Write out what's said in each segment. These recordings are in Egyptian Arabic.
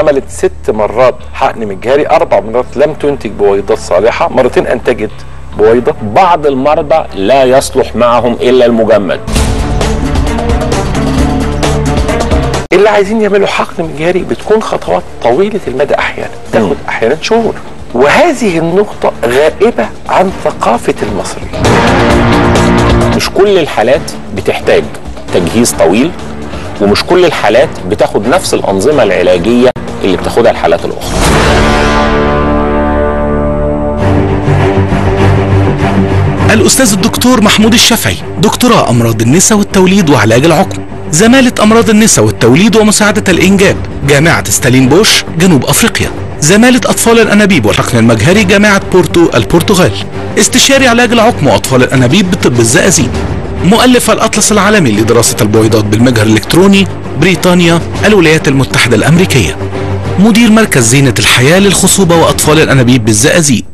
عملت ست مرات حقن مجهري اربع مرات لم تنتج بويضات صالحه مرتين انتجت بويضه بعض المرضى لا يصلح معهم الا المجمد اللي عايزين يعملوا حقن مجهري بتكون خطوات طويله المدى احيانا تاخد احيانا شهور وهذه النقطه غائبه عن ثقافه المصريين مش كل الحالات بتحتاج تجهيز طويل ومش كل الحالات بتاخد نفس الانظمه العلاجيه اللي بتاخدها الحالات الاخرى الأستاذ الدكتور محمود الشافعي دكتوراه أمراض النساء والتوليد وعلاج العقم زمالة أمراض النساء والتوليد ومساعدة الإنجاب جامعة ستالين بوش جنوب أفريقيا زمالة أطفال الأنابيب والحقن المجهري جامعة بورتو البرتغال استشاري علاج العقم وأطفال الأنابيب بطب الزقازيق مؤلف الأطلس العالمي لدراسة البويضات بالمجهر الإلكتروني بريطانيا الولايات المتحدة الأمريكية مدير مركز زينة الحياة للخصوبة وأطفال الأنابيب بالزقازيق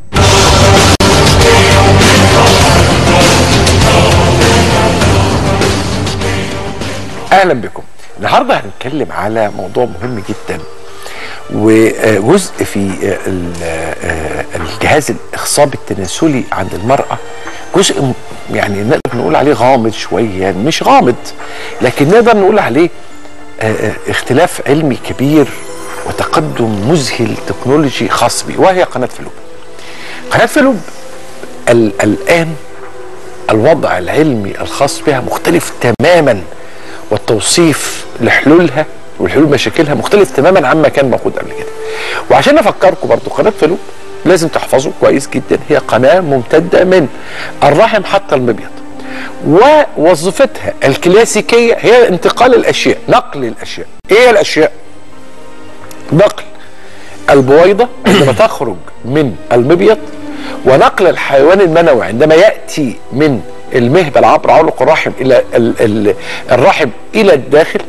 اهلا بكم النهارده هنتكلم على موضوع مهم جدا وجزء في ال- الجهاز الاخصاب التناسلي عند المراه جزء م- يعني نقدر نقول عليه غامض شويه مش غامض لكن نقدر نقول عليه آه، آه، اختلاف علمي كبير وتقدم مذهل تكنولوجي خاص بيه وهي قناه فلوب قناه فلوب ال- الان الوضع العلمي الخاص بها مختلف تماما والتوصيف لحلولها والحلول مشاكلها مختلف تماما عما كان موجود قبل كده وعشان افكركم برضو قناه فلوب لازم تحفظوا كويس جدا هي قناه ممتده من الرحم حتى المبيض ووظيفتها الكلاسيكيه هي انتقال الاشياء نقل الاشياء ايه هي الاشياء نقل البويضه عندما تخرج من المبيض ونقل الحيوان المنوي عندما ياتي من المهبل عبر عنق الرحم الى ال- ال- الرحم الى الداخل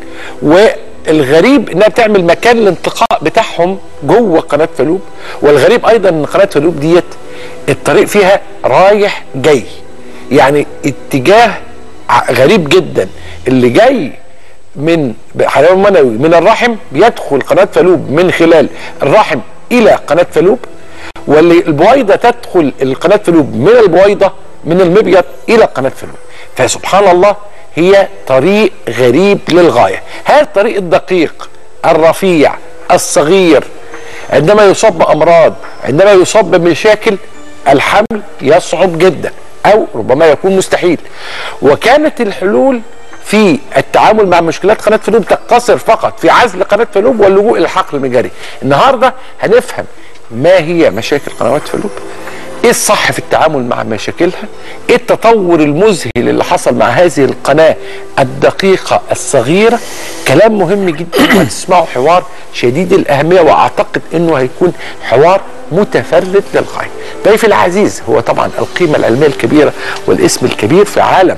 والغريب انها بتعمل مكان الانتقاء بتاعهم جوه قناه فلوب والغريب ايضا ان قناه فلوب ديت الطريق فيها رايح جاي يعني اتجاه ع- غريب جدا اللي جاي من حيوان منوي من الرحم بيدخل قناه فلوب من خلال الرحم الى قناه فلوب واللي البويضه تدخل القناه فلوب من البويضه من المبيض الى قناه فلوب فسبحان الله هي طريق غريب للغايه هذا الطريق الدقيق الرفيع الصغير عندما يصاب بامراض عندما يصاب بمشاكل الحمل يصعب جدا او ربما يكون مستحيل وكانت الحلول في التعامل مع مشكلات قناه فلوب تقتصر فقط في عزل قناه فلوب واللجوء الى الحقل المجاري النهارده هنفهم ما هي مشاكل قنوات فلوب ايه الصح في التعامل مع مشاكلها ايه التطور المذهل اللي حصل مع هذه القناة الدقيقة الصغيرة كلام مهم جدا وهتسمعوا حوار شديد الأهمية وأعتقد أنه هيكون حوار متفرد للغاية ضيفي العزيز هو طبعا القيمة العلمية الكبيرة والاسم الكبير في عالم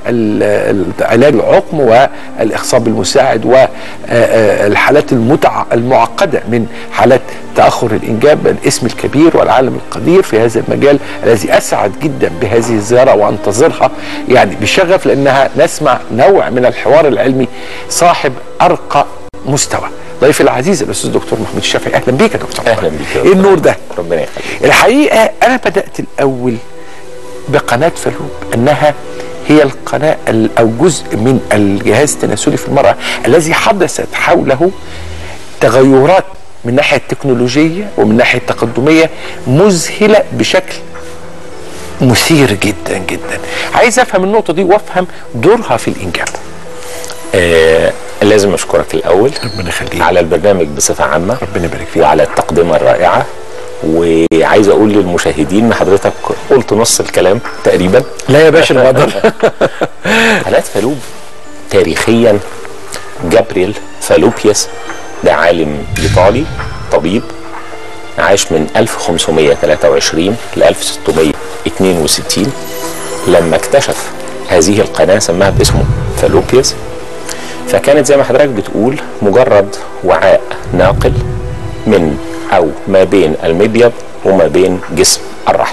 ال- ال- علاج العقم والاخصاب المساعد والحالات المتع المعقده من حالات تاخر الانجاب الاسم الكبير والعالم القدير في هذا المجال الذي اسعد جدا بهذه الزياره وانتظرها يعني بشغف لانها نسمع نوع من الحوار العلمي صاحب ارقى مستوى ضيفي العزيز الاستاذ دكتور محمود الشافعي اهلا بيك يا دكتور اهلا بيك يا ايه النور ده ربنا يخليك الحقيقه انا بدات الاول بقناه فلوب انها هي القناه ال- او جزء من الجهاز التناسلي في المراه الذي حدثت حوله تغيرات من ناحيه التكنولوجيه ومن ناحيه التقدميه مذهله بشكل مثير جدا جدا عايز افهم النقطه دي وافهم دورها في الانجاب آه لازم اشكرك الاول ربنا يخليك على البرنامج بصفه عامه ربنا يبارك فيك وعلى التقدمه الرائعه وعايز اقول للمشاهدين ان حضرتك قلت نص الكلام تقريبا لا يا باشا المقدر حالات فالوب تاريخيا جابريل فالوبياس ده عالم ايطالي طبيب عاش من 1523 ل 1662 لما اكتشف هذه القناه سماها باسمه فالوبياس فكانت زي ما حضرتك بتقول مجرد وعاء ناقل من او ما بين المبيض وما بين جسم الرحم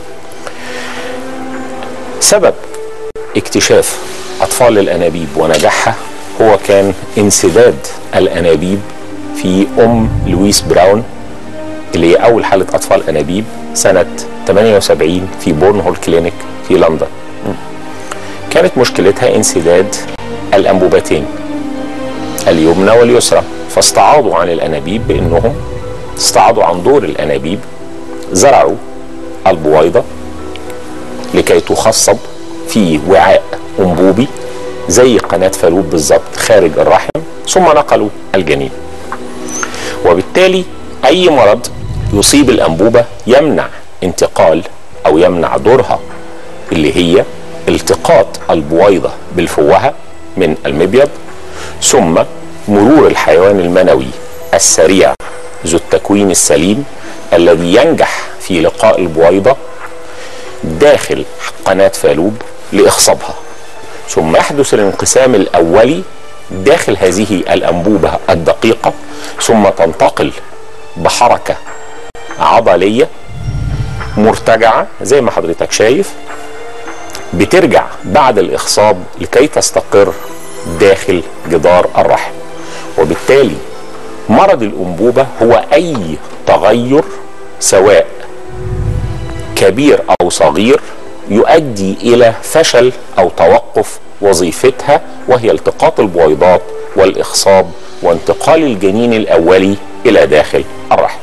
سبب اكتشاف اطفال الانابيب ونجاحها هو كان انسداد الانابيب في ام لويس براون اللي هي اول حاله اطفال انابيب سنه 78 في بورن هول كلينيك في لندن كانت مشكلتها انسداد الانبوبتين اليمنى واليسرى فاستعاضوا عن الانابيب بانهم استعاضوا عن دور الانابيب زرعوا البويضه لكي تخصب في وعاء انبوبي زي قناه فالوب بالظبط خارج الرحم ثم نقلوا الجنين وبالتالي اي مرض يصيب الانبوبه يمنع انتقال او يمنع دورها اللي هي التقاط البويضه بالفوهه من المبيض ثم مرور الحيوان المنوي السريع ذو التكوين السليم الذي ينجح في لقاء البويضه داخل قناه فالوب لاخصابها ثم يحدث الانقسام الاولي داخل هذه الانبوبه الدقيقه ثم تنتقل بحركه عضليه مرتجعه زي ما حضرتك شايف بترجع بعد الاخصاب لكي تستقر داخل جدار الرحم وبالتالي مرض الانبوبه هو اي تغير سواء كبير او صغير يؤدي الى فشل او توقف وظيفتها وهي التقاط البويضات والاخصاب وانتقال الجنين الاولي الى داخل الرحم.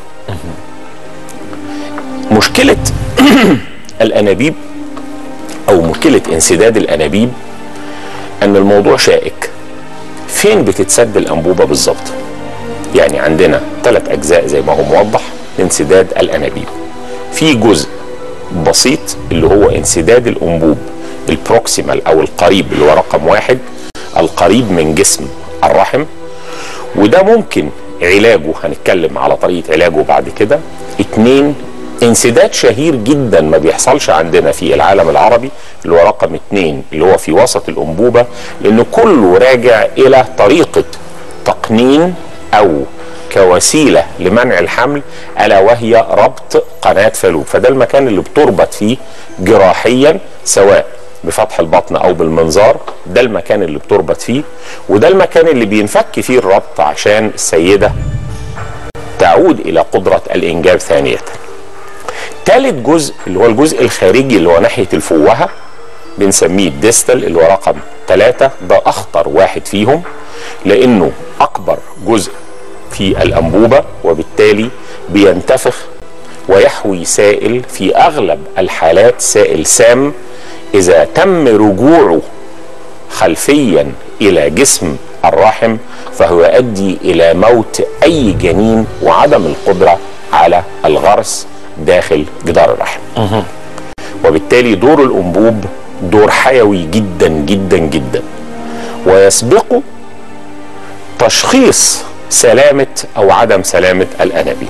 مشكله الانابيب او مشكله انسداد الانابيب ان الموضوع شائك. فين بتتسد الانبوبه بالظبط؟ يعني عندنا ثلاث اجزاء زي ما هو موضح لانسداد الانابيب. في جزء بسيط اللي هو انسداد الانبوب البروكسيمال او القريب اللي هو رقم واحد القريب من جسم الرحم وده ممكن علاجه هنتكلم على طريقه علاجه بعد كده اتنين انسداد شهير جدا ما بيحصلش عندنا في العالم العربي اللي هو رقم اتنين اللي هو في وسط الانبوبه لان كله راجع الى طريقه تقنين او كوسيله لمنع الحمل الا وهي ربط قناه فالوب فده المكان اللي بتربط فيه جراحيا سواء بفتح البطن او بالمنظار ده المكان اللي بتربط فيه وده المكان اللي بينفك فيه الربط عشان السيده تعود الى قدره الانجاب ثانيه ثالث جزء اللي هو الجزء الخارجي اللي هو ناحيه الفوهه بنسميه الديستال اللي هو رقم ثلاثة ده أخطر واحد فيهم لأنه أكبر جزء في الأنبوبة وبالتالي بينتفخ ويحوي سائل في أغلب الحالات سائل سام إذا تم رجوعه خلفيا إلى جسم الرحم فهو يؤدي إلى موت أي جنين وعدم القدرة على الغرس داخل جدار الرحم وبالتالي دور الأنبوب دور حيوي جدا جدا جدا ويسبقه تشخيص سلامة أو عدم سلامة الأنابيب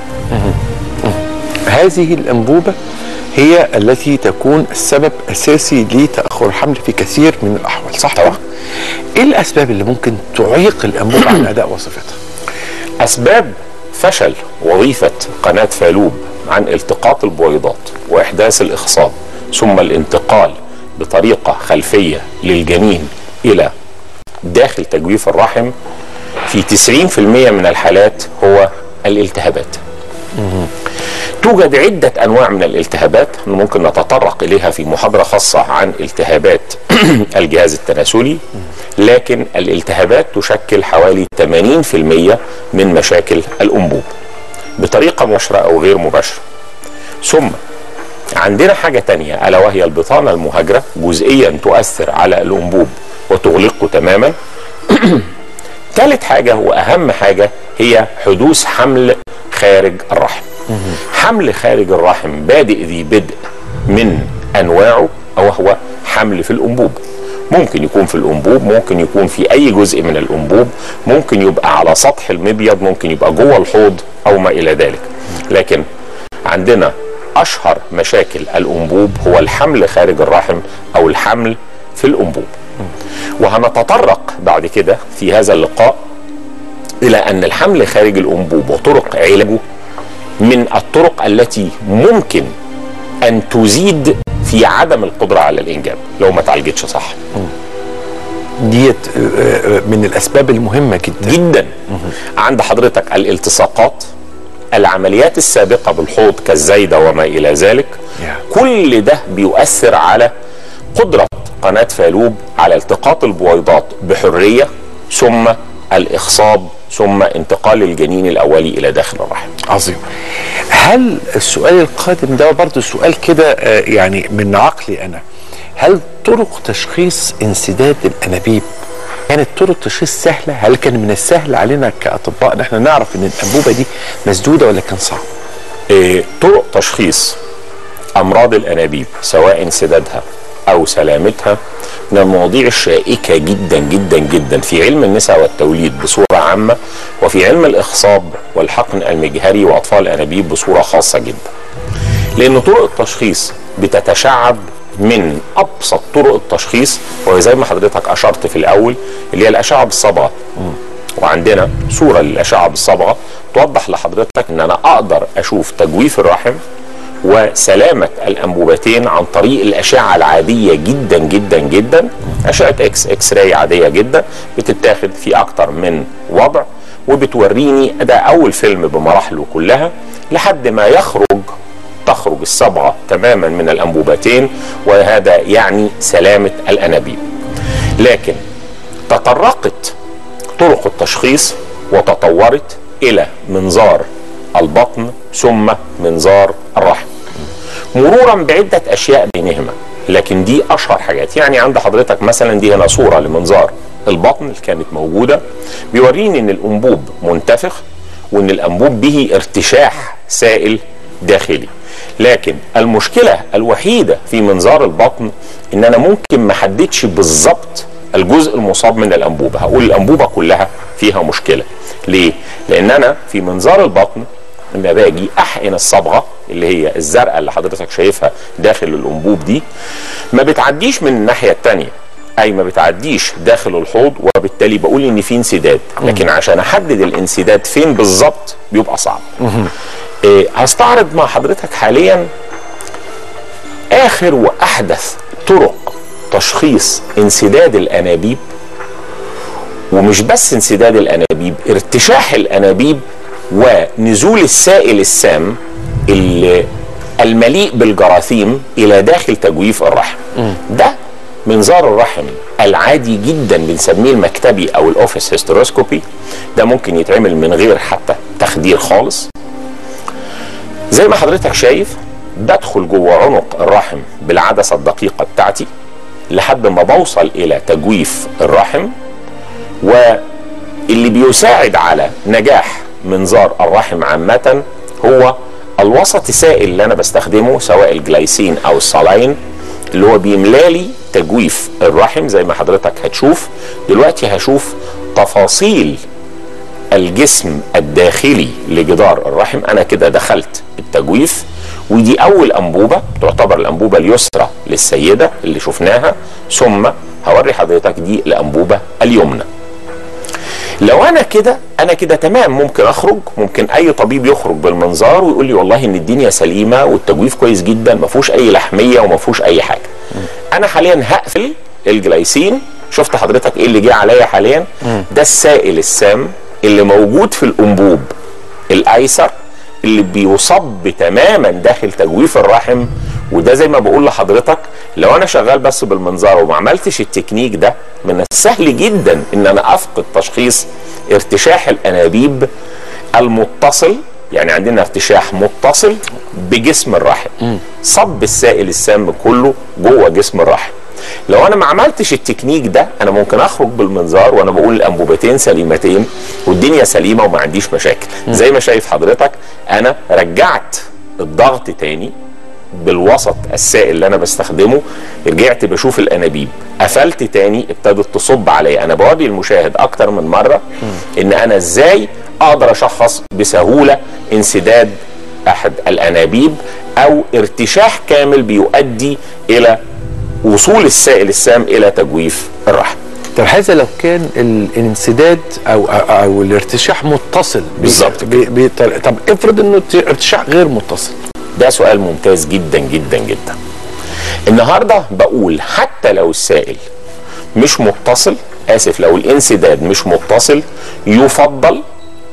هذه الأنبوبة هي التي تكون السبب أساسي لتأخر الحمل في كثير من الأحوال صح طبعا. إيه الأسباب اللي ممكن تعيق الأنبوبة عن أداء وظيفتها؟ أسباب فشل وظيفة قناة فالوب عن التقاط البويضات وإحداث الإخصاب ثم الانتقال بطريقة خلفية للجنين إلى داخل تجويف الرحم في 90% من الحالات هو الالتهابات توجد عدة أنواع من الالتهابات ممكن نتطرق إليها في محاضرة خاصة عن التهابات الجهاز التناسلي لكن الالتهابات تشكل حوالي 80% من مشاكل الأنبوب بطريقة مباشرة أو غير مباشرة ثم عندنا حاجة تانية ألا وهي البطانة المهاجرة جزئيا تؤثر على الأنبوب وتغلقه تماما ثالث حاجة وأهم حاجة هي حدوث حمل خارج الرحم حمل خارج الرحم بادئ ذي بدء من أنواعه أو هو حمل في الأنبوب ممكن يكون في الأنبوب ممكن يكون في أي جزء من الأنبوب ممكن يبقى على سطح المبيض ممكن يبقى جوه الحوض أو ما إلى ذلك لكن عندنا أشهر مشاكل الأنبوب هو الحمل خارج الرحم أو الحمل في الأنبوب وهنتطرق بعد كده في هذا اللقاء إلى أن الحمل خارج الأنبوب وطرق علاجه من الطرق التي ممكن أن تزيد في عدم القدرة على الإنجاب لو ما تعالجتش صح ديت آه، آه، من الأسباب المهمة جدا جدا عند حضرتك الالتصاقات العمليات السابقة بالحوض كالزايدة وما إلى ذلك Yeah. كل ده بيؤثر على قدرة قناة فالوب على التقاط البويضات بحرية ثم الإخصاب ثم انتقال الجنين الأولي إلى داخل الرحم عظيم هل السؤال القادم ده برضه سؤال كده آه، يعني من عقلي انا هل طرق تشخيص انسداد الانابيب كانت طرق تشخيص سهله هل كان من السهل علينا كاطباء ان احنا نعرف ان الانبوبه دي مسدوده ولا كان صعب إيه، طرق تشخيص امراض الانابيب سواء انسدادها او سلامتها من المواضيع الشائكه جدا جدا جدا في علم النساء والتوليد بصوره عامه وفي علم الاخصاب والحقن المجهري واطفال الانابيب بصوره خاصه جدا. لان طرق التشخيص بتتشعب من ابسط طرق التشخيص وهي زي ما حضرتك اشرت في الاول اللي هي الاشعه بالصبغه وعندنا صوره للاشعه بالصبغه توضح لحضرتك ان انا اقدر اشوف تجويف الرحم وسلامه الانبوبتين عن طريق الاشعه العاديه جدا جدا جدا اشعه اكس اكس راي عاديه جدا بتتاخد في اكتر من وضع وبتوريني ده اول فيلم بمراحله كلها لحد ما يخرج تخرج الصبغه تماما من الانبوبتين وهذا يعني سلامه الانابيب لكن تطرقت طرق التشخيص وتطورت الى منظار البطن ثم منظار الرحم مرورا بعده اشياء بينهما لكن دي اشهر حاجات يعني عند حضرتك مثلا دي هنا صوره لمنظار البطن اللي كانت موجوده بيوريني ان الانبوب منتفخ وان الانبوب به ارتشاح سائل داخلي لكن المشكله الوحيده في منظار البطن ان انا ممكن ما احددش بالظبط الجزء المصاب من الانبوبه هقول الانبوبه كلها فيها مشكله ليه لان انا في منظار البطن لما باجي احقن الصبغه اللي هي الزرقاء اللي حضرتك شايفها داخل الانبوب دي ما بتعديش من الناحيه الثانيه اي ما بتعديش داخل الحوض وبالتالي بقول ان في انسداد لكن عشان احدد الانسداد فين بالظبط بيبقى صعب إيه هستعرض مع حضرتك حاليا اخر واحدث طرق تشخيص انسداد الانابيب ومش بس انسداد الانابيب ارتشاح الانابيب ونزول السائل السام اللي المليء بالجراثيم الى داخل تجويف الرحم ده منظار الرحم العادي جدا بنسميه المكتبي او الاوفيس هيستروسكوبي ده ممكن يتعمل من غير حتى تخدير خالص زي ما حضرتك شايف بدخل جوه عنق الرحم بالعدسه الدقيقه بتاعتي لحد ما بوصل الى تجويف الرحم واللي بيساعد على نجاح منظار الرحم عامه هو الوسط السائل اللي انا بستخدمه سواء الجلايسين او الصلاين اللي هو بيملالي تجويف الرحم زي ما حضرتك هتشوف دلوقتي هشوف تفاصيل الجسم الداخلي لجدار الرحم انا كده دخلت التجويف ودي اول انبوبه تعتبر الانبوبه اليسرى للسيده اللي شفناها ثم هوري حضرتك دي الانبوبه اليمنى لو انا كده انا كده تمام ممكن اخرج ممكن اي طبيب يخرج بالمنظار ويقول لي والله ان الدنيا سليمه والتجويف كويس جدا ما فيهوش اي لحميه وما فيهوش اي حاجه انا حاليا هقفل الجلايسين شفت حضرتك ايه اللي جه عليا حاليا ده السائل السام اللي موجود في الانبوب الايسر اللي بيصب تماما داخل تجويف الرحم وده زي ما بقول لحضرتك لو انا شغال بس بالمنظار وما عملتش التكنيك ده من السهل جدا ان انا افقد تشخيص ارتشاح الانابيب المتصل يعني عندنا ارتشاح متصل بجسم الرحم صب السائل السام كله جوه جسم الرحم لو انا ما عملتش التكنيك ده انا ممكن اخرج بالمنظار وانا بقول الانبوبتين سليمتين والدنيا سليمه وما عنديش مشاكل زي ما شايف حضرتك انا رجعت الضغط تاني بالوسط السائل اللي انا بستخدمه رجعت بشوف الانابيب قفلت تاني ابتدت تصب عليا انا بوري المشاهد اكتر من مره ان انا ازاي اقدر اشخص بسهوله انسداد احد الانابيب او ارتشاح كامل بيؤدي الى وصول السائل السام الى تجويف الرحم طب هذا لو كان الانسداد او او, أو الارتشاح متصل ب- بالظبط ب- بطريقة- طب افرض انه ارتشاح غير متصل ده سؤال ممتاز جدا جدا جدا النهارده بقول حتى لو السائل مش متصل اسف لو الانسداد مش متصل يفضل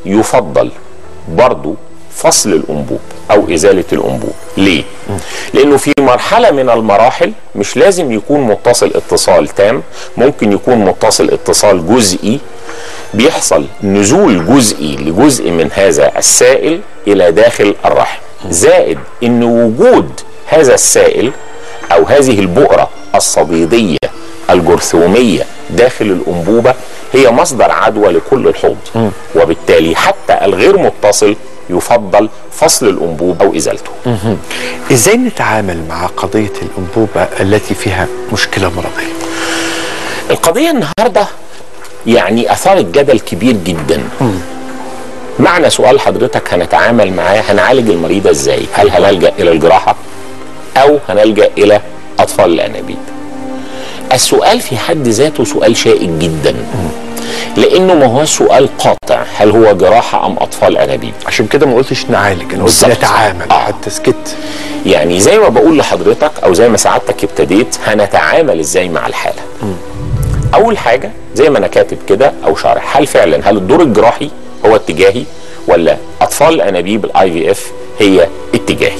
يفضل برضو فصل الانبوب او ازاله الانبوب ليه لانه في مرحله من المراحل مش لازم يكون متصل اتصال تام ممكن يكون متصل اتصال جزئي بيحصل نزول جزئي لجزء من هذا السائل الى داخل الرحم زائد ان وجود هذا السائل او هذه البؤره الصديديه الجرثوميه داخل الانبوبه هي مصدر عدوى لكل الحوض وبالتالي حتى الغير متصل يفضل فصل الانبوب او ازالته ازاي نتعامل مع قضيه الانبوبه التي فيها مشكله مرضيه القضيه النهارده يعني اثارت جدل كبير جدا معنى سؤال حضرتك هنتعامل معاه هنعالج المريضه ازاي هل هنلجا الى الجراحه او هنلجا الى اطفال الانابيب السؤال في حد ذاته سؤال شائك جدا لانه ما هو سؤال قاطع هل هو جراحه ام اطفال انابيب عشان كده ما قلتش نعالج انا قلت بالظبط. نتعامل آه. حتى سكت يعني زي ما بقول لحضرتك او زي ما سعادتك ابتديت هنتعامل ازاي مع الحاله اول حاجه زي ما انا كاتب كده او شارح هل فعلا هل الدور الجراحي هو اتجاهي ولا اطفال الانابيب الاي في اف هي اتجاهي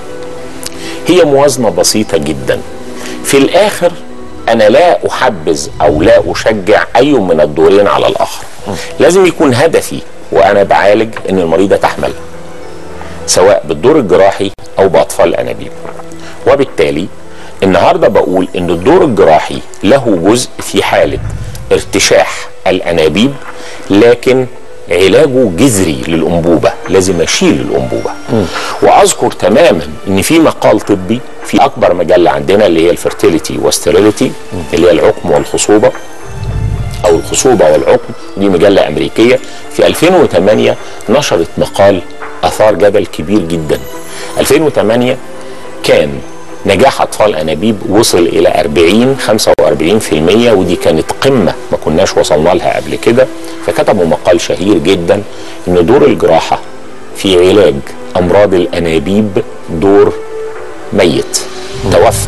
هي موازنه بسيطه جدا في الاخر انا لا احبذ او لا اشجع اي من الدورين على الاخر لازم يكون هدفي وانا بعالج ان المريضه تحمل سواء بالدور الجراحي او باطفال الانابيب وبالتالي النهارده بقول ان الدور الجراحي له جزء في حاله ارتشاح الانابيب لكن علاجه جذري للانبوبه لازم اشيل الانبوبه واذكر تماما ان في مقال طبي في اكبر مجله عندنا اللي هي الفرتيليتي والستيريليتي اللي هي العقم والخصوبه او الخصوبه والعقم دي مجله امريكيه في 2008 نشرت مقال اثار جدل كبير جدا 2008 كان نجاح اطفال انابيب وصل الى 40 45% ودي كانت قمه ما كناش وصلنا لها قبل كده فكتبوا مقال شهير جدا ان دور الجراحه في علاج امراض الانابيب دور ميت توفى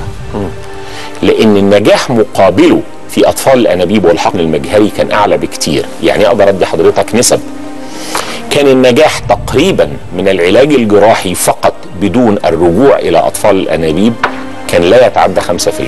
لان النجاح مقابله في اطفال الانابيب والحقن المجهري كان اعلى بكتير يعني اقدر ادي حضرتك نسب كان النجاح تقريبا من العلاج الجراحي فقط بدون الرجوع الى اطفال الانابيب كان لا يتعدى 5%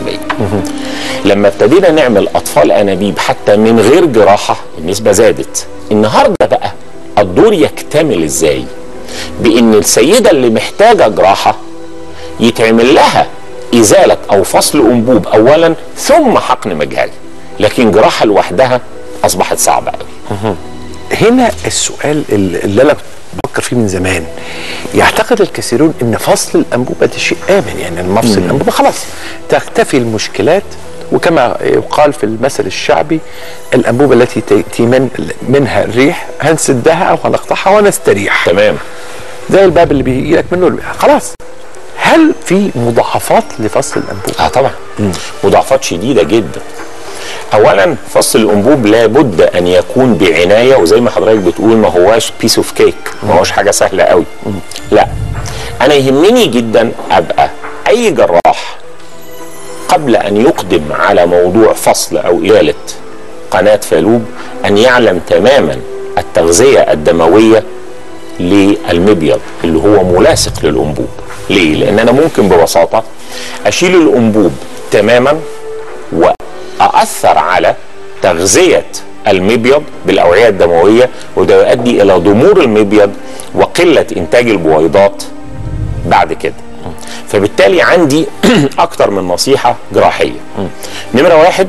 لما ابتدينا نعمل اطفال انابيب حتى من غير جراحه النسبه زادت النهارده بقى الدور يكتمل ازاي بان السيده اللي محتاجه جراحه يتعمل لها ازاله او فصل انبوب اولا ثم حقن مجهري لكن جراحه لوحدها اصبحت صعبه قوي هنا السؤال اللي انا بفكر فيه من زمان يعتقد الكثيرون ان فصل الانبوبه ده شيء امن يعني لما افصل الانبوبه خلاص تختفي المشكلات وكما يقال في المثل الشعبي الانبوبه التي تاتي من منها الريح هنسدها او هنقطعها ونستريح تمام زي الباب اللي بيجي لك منه الريح. خلاص هل في مضاعفات لفصل الانبوبه؟ اه طبعا مضاعفات شديده جدا اولا فصل الانبوب لابد ان يكون بعنايه وزي ما حضرتك بتقول ما هواش بيس اوف كيك ما هوش حاجه سهله قوي لا انا يهمني جدا ابقى اي جراح قبل ان يقدم على موضوع فصل او ازاله قناه فالوب ان يعلم تماما التغذيه الدمويه للمبيض اللي هو ملاصق للانبوب ليه لان انا ممكن ببساطه اشيل الانبوب تماما واثر على تغذيه المبيض بالاوعيه الدمويه وده يؤدي الى ضمور المبيض وقله انتاج البويضات بعد كده فبالتالي عندي اكتر من نصيحه جراحيه نمره واحد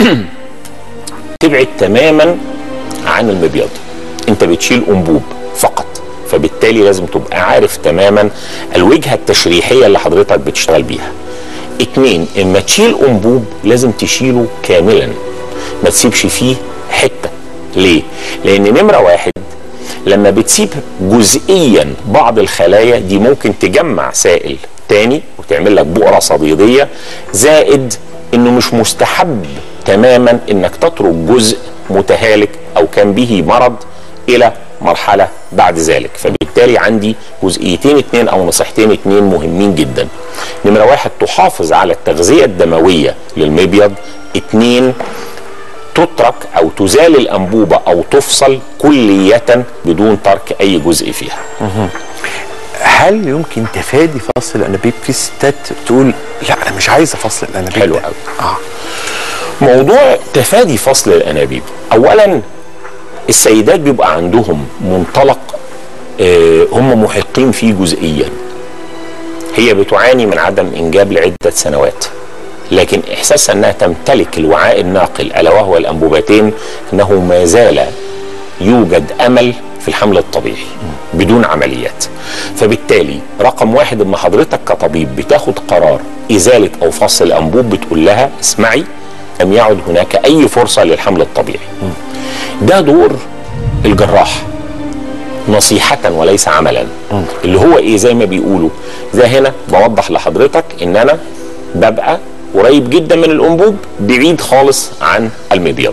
تبعد تماما عن المبيض انت بتشيل انبوب فقط فبالتالي لازم تبقى عارف تماما الوجهه التشريحيه اللي حضرتك بتشتغل بيها اتنين اما تشيل انبوب لازم تشيله كاملا ما تسيبش فيه حته ليه لان نمره واحد لما بتسيب جزئيا بعض الخلايا دي ممكن تجمع سائل تاني وتعمل لك بؤره صديديه زائد انه مش مستحب تماما انك تترك جزء متهالك او كان به مرض الى مرحله بعد ذلك فبالتالي عندي جزئيتين اتنين او نصيحتين اتنين مهمين جدا نمره واحد تحافظ على التغذيه الدمويه للمبيض اتنين تترك او تزال الانبوبه او تفصل كليه بدون ترك اي جزء فيها هل يمكن تفادي فصل الانابيب في ستات تقول لا انا مش عايزه فصل الانابيب حلو ده. قوي. اه موضوع تفادي فصل الانابيب اولا السيدات بيبقى عندهم منطلق آه، هم محقين فيه جزئيا هي بتعاني من عدم انجاب لعده سنوات لكن احساسها انها تمتلك الوعاء الناقل الا وهو الانبوبتين انه ما زال يوجد امل في الحمل الطبيعي بدون عمليات فبالتالي رقم واحد اما حضرتك كطبيب بتاخد قرار ازاله او فصل الانبوب بتقول لها اسمعي لم يعد هناك اي فرصه للحمل الطبيعي ده دور الجراح نصيحة وليس عملا اللي هو ايه زي ما بيقولوا زي هنا بوضح لحضرتك ان انا ببقى قريب جدا من الانبوب بعيد خالص عن المبيض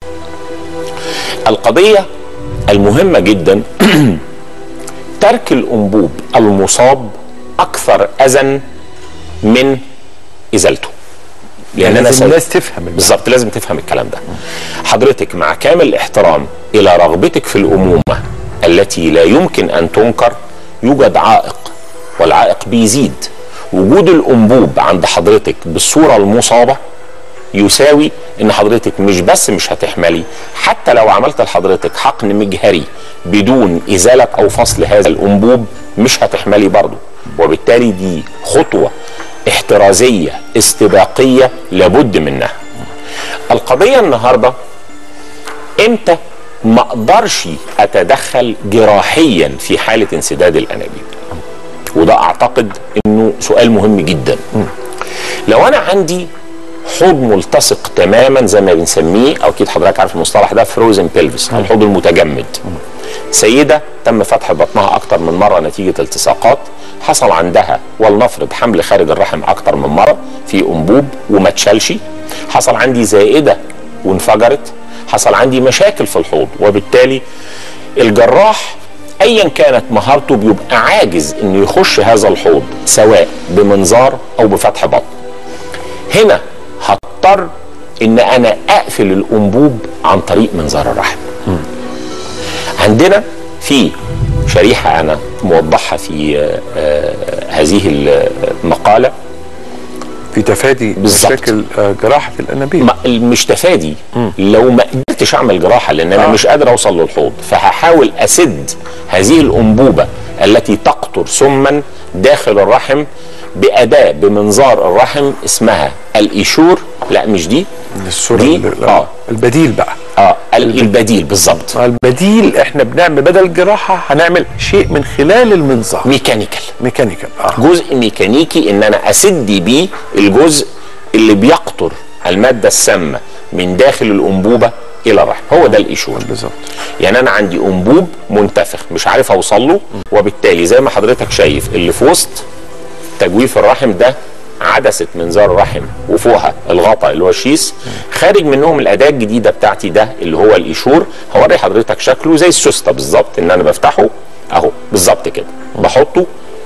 القضية المهمة جدا ترك الانبوب المصاب اكثر اذى من ازالته لان انا لازم سو- الناس تفهم المعنى. بالظبط لازم تفهم الكلام ده حضرتك مع كامل الاحترام الى رغبتك في الامومه التي لا يمكن ان تنكر يوجد عائق والعائق بيزيد وجود الانبوب عند حضرتك بالصوره المصابه يساوي ان حضرتك مش بس مش هتحملي حتى لو عملت لحضرتك حقن مجهري بدون ازاله او فصل هذا الانبوب مش هتحملي برضه وبالتالي دي خطوه احترازيه استباقيه لابد منها القضيه النهارده امتى ما اقدرش اتدخل جراحيا في حاله انسداد الانابيب وده اعتقد انه سؤال مهم جدا لو انا عندي حوض ملتصق تماما زي ما بنسميه او اكيد حضرتك عارف المصطلح ده فروزن بيلفس الحوض المتجمد سيده تم فتح بطنها اكتر من مره نتيجه التصاقات حصل عندها ولنفرض حمل خارج الرحم اكتر من مره في انبوب وما اتشالش حصل عندي زائده وانفجرت حصل عندي مشاكل في الحوض وبالتالي الجراح ايا كانت مهارته بيبقى عاجز انه يخش هذا الحوض سواء بمنظار او بفتح بطن هنا هضطر ان انا اقفل الانبوب عن طريق منظار الرحم عندنا في شريحه انا موضحها في آه، آه، هذه المقاله في تفادي بالظبط. مشاكل آه، جراحه الانابيب ما- مش تفادي لو ما قدرتش اعمل جراحه لان انا آه. مش قادر اوصل للحوض فهحاول اسد هذه الانبوبه التي تقطر سما داخل الرحم باداه بمنظار الرحم اسمها الايشور لا مش دي الصوره دي؟ ال- آه. البديل بقى اه ال- البديل بالظبط البديل احنا بنعمل بدل الجراحه هنعمل شيء من خلال المنظار ميكانيكال ميكانيكال اه جزء ميكانيكي ان انا اسد بيه الجزء اللي بيقطر الماده السامه من داخل الانبوبه الى الرحم هو ده الايشور بالظبط يعني انا عندي انبوب منتفخ مش عارف اوصل له وبالتالي زي ما حضرتك شايف اللي في وسط تجويف الرحم ده عدسه منظار الرحم وفوقها الغطاء اللي هو الشيس خارج منهم الاداه الجديده بتاعتي ده اللي هو الايشور هوري حضرتك شكله زي السوسته بالظبط ان انا بفتحه اهو بالظبط كده بحطه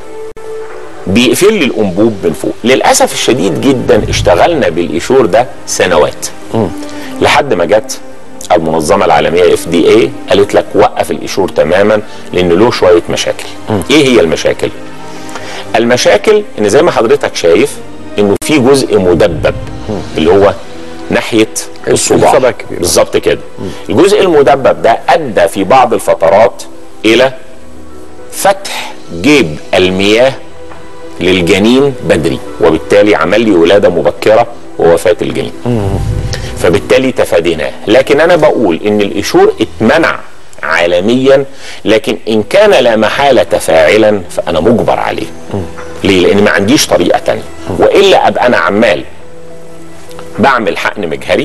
بيقفل لي الانبوب من فوق للاسف الشديد جدا اشتغلنا بالايشور ده سنوات لحد ما جت المنظمه العالميه اف دي اي قالت لك وقف الايشور تماما لان له شويه مشاكل ايه هي المشاكل المشاكل ان زي ما حضرتك شايف انه في جزء مدبب اللي هو ناحيه الصباع الصبع الكبير. بالظبط كده الجزء المدبب ده ادى في بعض الفترات الى فتح جيب المياه للجنين بدري وبالتالي عمل لي ولاده مبكره ووفاه الجنين فبالتالي تفاديناه لكن انا بقول ان القشور اتمنع عالميا لكن ان كان لا محاله فاعلا فانا مجبر عليه ليه لان ما عنديش طريقه تانية والا ابقى انا عمال بعمل حقن مجهري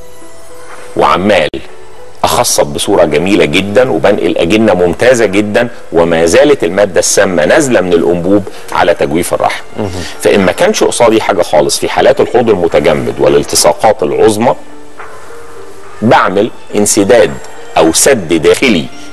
وعمال اخصب بصوره جميله جدا وبنقل اجنه ممتازه جدا وما زالت الماده السامه نازله من الانبوب على تجويف الرحم فان ما كانش قصادي حاجه خالص في حالات الحوض المتجمد والالتصاقات العظمى بعمل انسداد او سد داخلي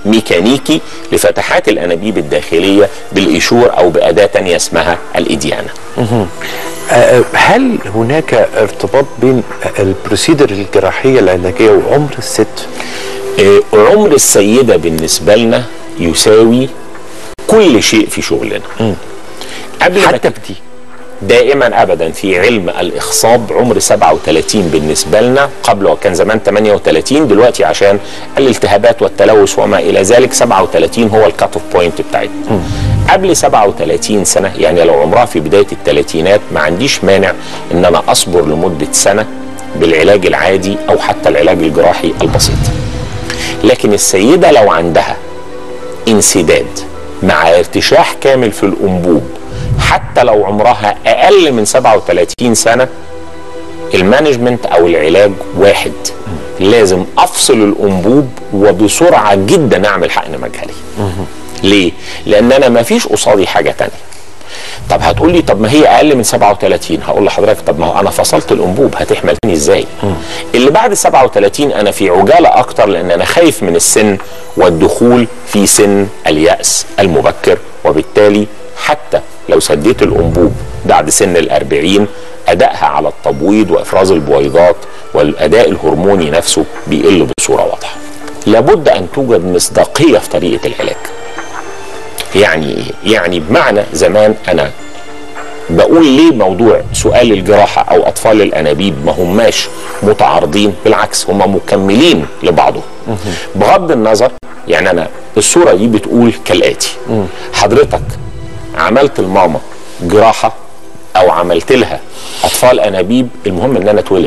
ميكانيكي لفتحات الانابيب الداخليه بالايشور او باداه تانية اسمها الاديانه آه، هل هناك ارتباط بين البروسيدر الجراحيه العلاجيه وعمر الست؟ آه، عمر السيده بالنسبه لنا يساوي كل شيء في شغلنا قبل ما حتى في دي دائما ابدا في علم الاخصاب عمر 37 بالنسبه لنا قبل وكان زمان 38 دلوقتي عشان الالتهابات والتلوث وما الى ذلك 37 هو الكات اوف بوينت بتاعتنا قبل 37 سنه يعني لو عمرها في بدايه الثلاثينات ما عنديش مانع ان انا اصبر لمده سنه بالعلاج العادي او حتى العلاج الجراحي البسيط لكن السيده لو عندها انسداد مع ارتشاح كامل في الانبوب حتى لو عمرها اقل من 37 سنه المانجمنت او العلاج واحد لازم افصل الانبوب وبسرعه جدا اعمل حقن مجهري ليه لان انا ما فيش قصادي حاجه تانية طب هتقول لي طب ما هي اقل من 37 هقول لحضرتك طب ما هو انا فصلت الانبوب هتحملني ازاي اللي بعد 37 انا في عجاله اكتر لان انا خايف من السن والدخول في سن الياس المبكر وبالتالي حتى لو سديت الانبوب بعد سن الأربعين ادائها على التبويض وافراز البويضات والاداء الهرموني نفسه بيقل بصوره واضحه لابد ان توجد مصداقيه في طريقه العلاج يعني ايه يعني بمعنى زمان انا بقول ليه موضوع سؤال الجراحة أو أطفال الأنابيب ما هماش متعارضين بالعكس هم مكملين لبعضهم بغض النظر يعني أنا الصورة دي بتقول كالآتي حضرتك عملت الماما جراحة أو عملت لها أطفال أنابيب المهم إن أنا اتولد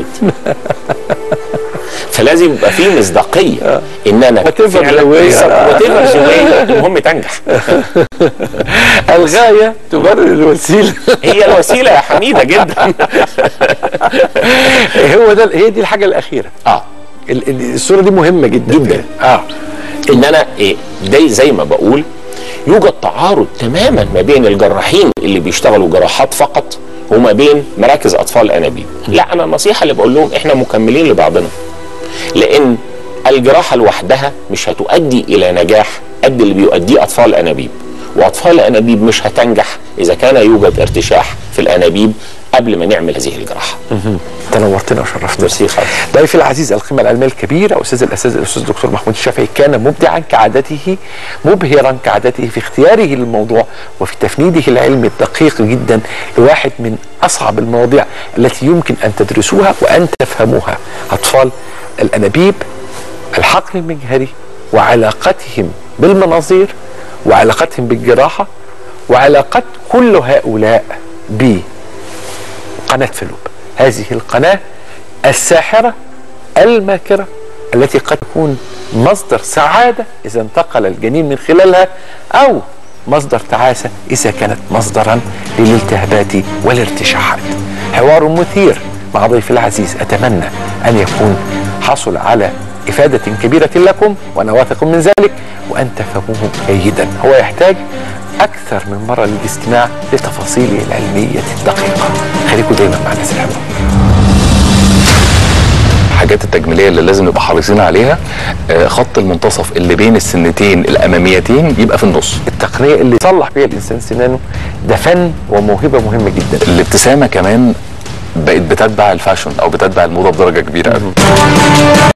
فلازم يبقى في مصداقيه ان انا Whatever فعلاً the way. بالظبط، whatever the way، المهم تنجح الغايه تبرر الوسيله هي الوسيله يا حميده جدا هو ده هي دي الحاجه الاخيره اه ال- ال- الصوره دي مهمه جدا جداً. اه ان انا ايه ده زي ما بقول يوجد تعارض تماما ما بين الجراحين اللي بيشتغلوا جراحات فقط وما بين مراكز اطفال الانابيب لا انا النصيحه اللي بقول لهم احنا مكملين لبعضنا لان الجراحه لوحدها مش هتؤدي الى نجاح قد اللي بيؤديه اطفال الانابيب واطفال الانابيب مش هتنجح اذا كان يوجد ارتشاح في الانابيب قبل ما نعمل هذه الجراحه تنورتنا وشرفتنا ميرسي خالص. ضيفي العزيز القيمه العلميه الكبيره استاذ الاساتذه الاستاذ الدكتور محمود الشافعي كان مبدعا كعادته مبهرا كعادته في اختياره للموضوع وفي تفنيده العلمي الدقيق جدا لواحد من اصعب المواضيع التي يمكن ان تدرسوها وان تفهموها اطفال الانابيب الحقن المجهري وعلاقتهم بالمناظير وعلاقتهم بالجراحه وعلاقة كل هؤلاء ب قناة فلوب هذه القناة الساحرة الماكرة التي قد تكون مصدر سعادة إذا انتقل الجنين من خلالها أو مصدر تعاسة إذا كانت مصدرا للالتهابات والارتشاحات حوار مثير مع ضيفي العزيز أتمنى أن يكون حصل على إفادة كبيرة لكم وأنا واثق من ذلك وأن تفهموه جيدا هو يحتاج أكثر من مرة للاستماع لتفاصيله العلمية الدقيقة خليكم دايما مع الناس الحلوة الحاجات التجميليه اللي لازم نبقى حريصين عليها آه، خط المنتصف اللي بين السنتين الاماميتين يبقى في النص التقنية اللي يصلح بيها الإنسان سنانه ده فن وموهبة مهمة جدا الابتسامه كمان بقت بتتبع الفاشن او بتتبع الموضه بدرجه كبيره قوي